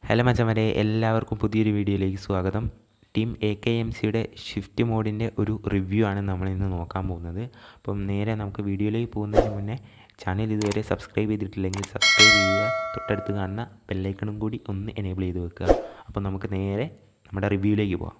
hello മച്ചമരെ എല്ലാവർക്കും പുതിയൊരു വീഡിയോയിലേക്ക് സ്വാഗതം ടീം എ കെ എം സിയുടെ ഷിഫ്റ്റ് മോഡിൻ്റെ ഒരു റിവ്യൂ ആണ് നമ്മൾ ഇന്ന് നോക്കാൻ പോകുന്നത് അപ്പം നേരെ നമുക്ക് വീഡിയോയിലേക്ക് പോകുന്നതിന് മുന്നേ ചാനൽ ഇതുവരെ സബ്സ്ക്രൈബ് ചെയ്തിട്ടില്ലെങ്കിൽ സബ്സ്ക്രൈബ് ചെയ്യുക തൊട്ടടുത്ത് കാണുന്ന ബെല്ലൈക്കണും കൂടി ഒന്ന് എനേബിൾ ചെയ്ത് വെക്കുക അപ്പം നമുക്ക് നേരെ നമ്മുടെ റിവ്യൂയിലേക്ക് പോകാം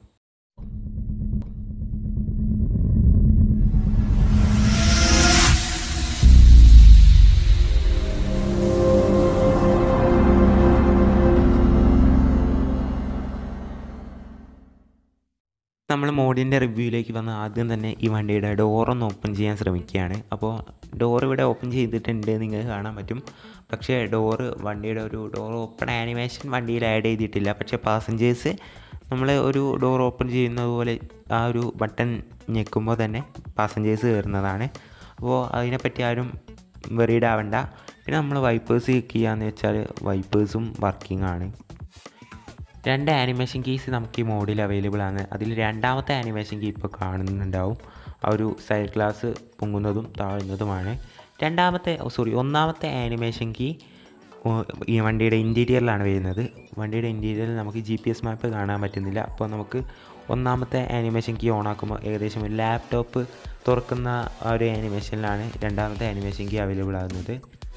നമ്മൾ മോഡിൻ്റെ റിവ്യൂയിലേക്ക് വന്ന് ആദ്യം തന്നെ ഈ വണ്ടിയുടെ ഡോറൊന്ന് ഓപ്പൺ ചെയ്യാൻ ശ്രമിക്കുകയാണ് അപ്പോൾ ഡോർ ഇവിടെ ഓപ്പൺ ചെയ്തിട്ടുണ്ട് നിങ്ങൾക്ക് കാണാൻ പറ്റും പക്ഷേ ഡോറ് വണ്ടിയുടെ ഒരു ഡോർ ഓപ്പൺ ആനിമേഷൻ വണ്ടിയിൽ ആഡ് ചെയ്തിട്ടില്ല പക്ഷേ പാസഞ്ചേഴ്സ് നമ്മൾ ഒരു ഡോർ ഓപ്പൺ ചെയ്യുന്നത് പോലെ ആ ഒരു ബട്ടൺ ഞെക്കുമ്പോൾ തന്നെ പാസഞ്ചേഴ്സ് കയറുന്നതാണ് അപ്പോൾ അതിനെപ്പറ്റി ആരും വെറീഡ് ആവണ്ട പിന്നെ നമ്മൾ വൈപ്പേഴ്സ് ചെക്ക് ചെയ്യാന്ന് വെച്ചാൽ വൈപ്പേഴ്സും വർക്കിംഗ് ആണ് രണ്ട് ആനിമേഷൻ കീസ് നമുക്ക് ഈ മോഡിൽ അവൈലബിൾ ആണ് അതിൽ രണ്ടാമത്തെ ആനിമേഷൻ കീ ഇപ്പോൾ കാണുന്നുണ്ടാവും ആ ഒരു സൈഡ് ഗ്ലാസ് പൊങ്ങുന്നതും താഴുന്നതുമാണ് രണ്ടാമത്തെ സോറി ഒന്നാമത്തെ ആനിമേഷൻ കീ ഈ വണ്ടിയുടെ ഇൻറ്റീരിയറിലാണ് വരുന്നത് വണ്ടിയുടെ ഇൻറ്റീരിയറിൽ നമുക്ക് ജി പി എസ് മാപ്പ് കാണാൻ പറ്റുന്നില്ല അപ്പോൾ നമുക്ക് ഒന്നാമത്തെ ആനിമേഷൻ കീ ഓൺ ആക്കുമ്പോൾ ഏകദേശം ഒരു ലാപ്ടോപ്പ് തുറക്കുന്ന ആ ഒരു ആനിമേഷനിലാണ് രണ്ടാമത്തെ ആനിമേഷൻ കീ അവൈലബിൾ ആകുന്നത്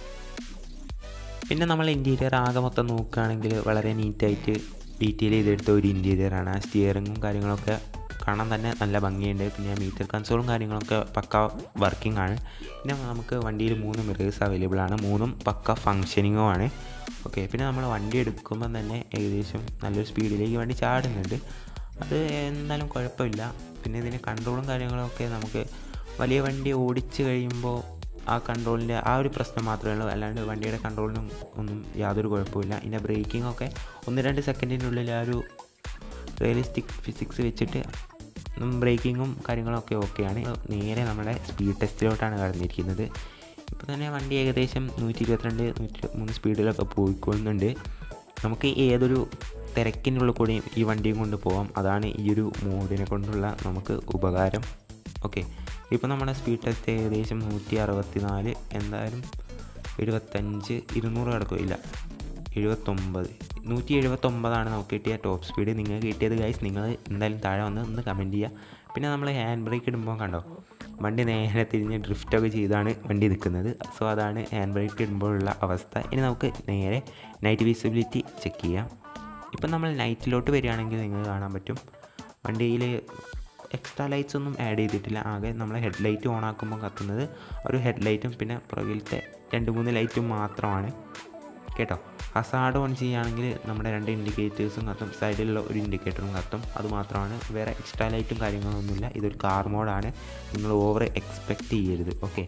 പിന്നെ നമ്മൾ ഇൻറ്റീരിയർ ആകെ മൊത്തം നോക്കുകയാണെങ്കിൽ വളരെ നീറ്റായിട്ട് ഡീറ്റെയിൽ ചെയ്തെടുത്ത ഒരു ഇൻറ്റീരിയറാണ് ആ സ്റ്റിയറിങ്ങും കാര്യങ്ങളൊക്കെ കാണാൻ തന്നെ നല്ല ഭംഗിയുണ്ട് പിന്നെ മീറ്റർ കൺസോളും കാര്യങ്ങളൊക്കെ പക്ക വർക്കിംഗ് ആണ് പിന്നെ നമുക്ക് വണ്ടിയിൽ മൂന്ന് മിറേഴ്സ് അവൈലബിൾ ആണ് മൂന്നും പക്ക ഫങ്ഷനിങ്ങും ആണ് ഓക്കെ പിന്നെ നമ്മൾ വണ്ടി എടുക്കുമ്പോൾ തന്നെ ഏകദേശം നല്ലൊരു സ്പീഡിലേക്ക് വണ്ടി ചാടുന്നുണ്ട് അത് എന്തായാലും കുഴപ്പമില്ല പിന്നെ ഇതിൻ്റെ കൺട്രോളും കാര്യങ്ങളൊക്കെ നമുക്ക് വലിയ വണ്ടി ഓടിച്ച് കഴിയുമ്പോൾ ആ കൺട്രോളിൻ്റെ ആ ഒരു പ്രശ്നം മാത്രമേ ഉള്ളൂ അല്ലാണ്ട് വണ്ടിയുടെ കൺട്രോളിനും ഒന്നും യാതൊരു കുഴപ്പമില്ല ഇതിൻ്റെ ബ്രേക്കിംഗ് ഒക്കെ ഒന്ന് രണ്ട് സെക്കൻഡിനുള്ളിൽ ആ ഒരു റിയലിസ്റ്റിക് ഫിസിക്സ് വെച്ചിട്ട് ബ്രേക്കിങ്ങും കാര്യങ്ങളൊക്കെ ഓക്കെയാണ് നേരെ നമ്മുടെ സ്പീഡ് ടെസ്റ്റിലോട്ടാണ് കടന്നിരിക്കുന്നത് ഇപ്പോൾ തന്നെ വണ്ടി ഏകദേശം നൂറ്റി ഇരുപത്തിരണ്ട് നൂറ്റി മൂന്ന് സ്പീഡിലൊക്കെ പോയിക്കൊള്ളുന്നുണ്ട് നമുക്ക് ഏതൊരു തിരക്കിനുള്ളിൽ കൂടിയും ഈ വണ്ടിയും കൊണ്ട് പോകാം അതാണ് ഈ ഒരു മോഡിനെ കൊണ്ടുള്ള നമുക്ക് ഉപകാരം ഓക്കെ ഇപ്പോൾ നമ്മുടെ സ്പീഡ് ടെസ്റ്റ് ഏകദേശം നൂറ്റി അറുപത്തി നാല് എന്തായാലും എഴുപത്തഞ്ച് ഇരുന്നൂറ് കിടക്കില്ല എഴുപത്തൊമ്പത് നൂറ്റി എഴുപത്തൊമ്പതാണ് നമുക്ക് കിട്ടിയ ടോപ്പ് സ്പീഡ് നിങ്ങൾക്ക് കിട്ടിയത് ഗൈസ് നിങ്ങൾ എന്തായാലും താഴെ വന്ന് ഒന്ന് കമൻറ്റ് ചെയ്യുക പിന്നെ നമ്മൾ ഹാൻഡ് ബ്രേക്ക് ഇടുമ്പോൾ കണ്ടോ വണ്ടി നേരെ തിരിഞ്ഞ് ഡ്രിഫ്റ്റൊക്കെ ചെയ്താണ് വണ്ടി നിൽക്കുന്നത് സോ അതാണ് ഹാൻഡ് ബ്രേക്ക് ഇടുമ്പോഴുള്ള അവസ്ഥ ഇനി നമുക്ക് നേരെ നൈറ്റ് വിസിബിലിറ്റി ചെക്ക് ചെയ്യാം ഇപ്പം നമ്മൾ നൈറ്റിലോട്ട് വരികയാണെങ്കിൽ നിങ്ങൾക്ക് കാണാൻ പറ്റും വണ്ടിയിൽ എക്സ്ട്രാ ലൈറ്റ്സ് ഒന്നും ആഡ് ചെയ്തിട്ടില്ല ആകെ നമ്മൾ ഹെഡ് ലൈറ്റ് ഓൺ ആക്കുമ്പോൾ കത്തുന്നത് ഒരു ഹെഡ് ലൈറ്റും പിന്നെ പുറകിലത്തെ രണ്ട് മൂന്ന് ലൈറ്റും മാത്രമാണ് കേട്ടോ ഹസാഡ് ഓൺ ചെയ്യുകയാണെങ്കിൽ നമ്മുടെ രണ്ട് ഇൻഡിക്കേറ്റേഴ്സും കത്തും സൈഡിലുള്ള ഒരു ഇൻഡിക്കേറ്ററും കത്തും അത് മാത്രമാണ് വേറെ എക്സ്ട്രാ ലൈറ്റും കാര്യങ്ങളൊന്നുമില്ല ഇതൊരു കാർ മോഡാണ് നിങ്ങൾ ഓവർ എക്സ്പെക്റ്റ് ചെയ്യരുത് ഓക്കെ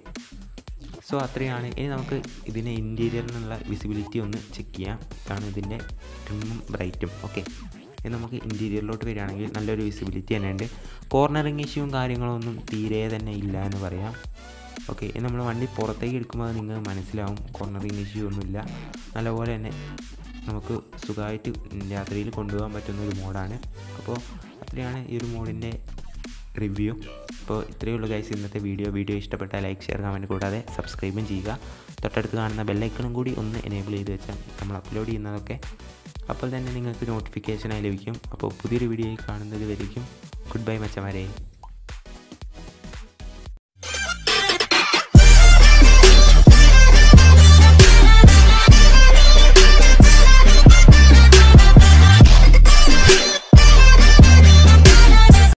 സോ അത്രയാണ് ഇനി നമുക്ക് ഇതിൻ്റെ ഇൻറ്റീരിയറിനുള്ള വിസിബിലിറ്റി ഒന്ന് ചെക്ക് ചെയ്യാം ഇതാണ് ഇതിൻ്റെ ട്രിമ്മും ബ്രൈറ്റും ഓക്കെ ഇനി നമുക്ക് ഇൻറ്റീരിയറിലോട്ട് വരികയാണെങ്കിൽ നല്ലൊരു വിസിബിലിറ്റി തന്നെ ഉണ്ട് കോർണറിങ് ഇഷ്യൂവും കാര്യങ്ങളൊന്നും തീരെ തന്നെ ഇല്ല എന്ന് പറയാം ഓക്കെ ഇനി നമ്മൾ വണ്ടി പുറത്തേക്ക് എടുക്കുമ്പോൾ നിങ്ങൾക്ക് മനസ്സിലാവും കോർണറിങ് ഇഷ്യൂ ഒന്നുമില്ല നല്ലപോലെ തന്നെ നമുക്ക് സുഖമായിട്ട് രാത്രിയിൽ കൊണ്ടുപോകാൻ പറ്റുന്ന ഒരു മോഡാണ് അപ്പോൾ അത്രയാണ് ഈ ഒരു മോഡിൻ്റെ റിവ്യൂ അപ്പോൾ ഇത്രയേ ഉള്ളൂ ഗൈസ് ഇന്നത്തെ വീഡിയോ വീഡിയോ ഇഷ്ടപ്പെട്ടാൽ ലൈക്ക് ഷെയർ കമൻറ്റ് കൂടാതെ സബ്സ്ക്രൈബും ചെയ്യുക തൊട്ടടുത്ത് കാണുന്ന ബെല്ലൈക്കണും കൂടി ഒന്ന് എനേബിൾ ചെയ്ത് വെച്ചാൽ നമ്മൾ അപ്ലോഡ് ചെയ്യുന്നതൊക്കെ അപ്പോൾ തന്നെ നിങ്ങൾക്ക് നോട്ടിഫിക്കേഷനായി ലഭിക്കും അപ്പോൾ പുതിയൊരു വീഡിയോയിൽ കാണുന്നത് വരയ്ക്കും ഗുഡ് ബൈ മച്ചമാരെ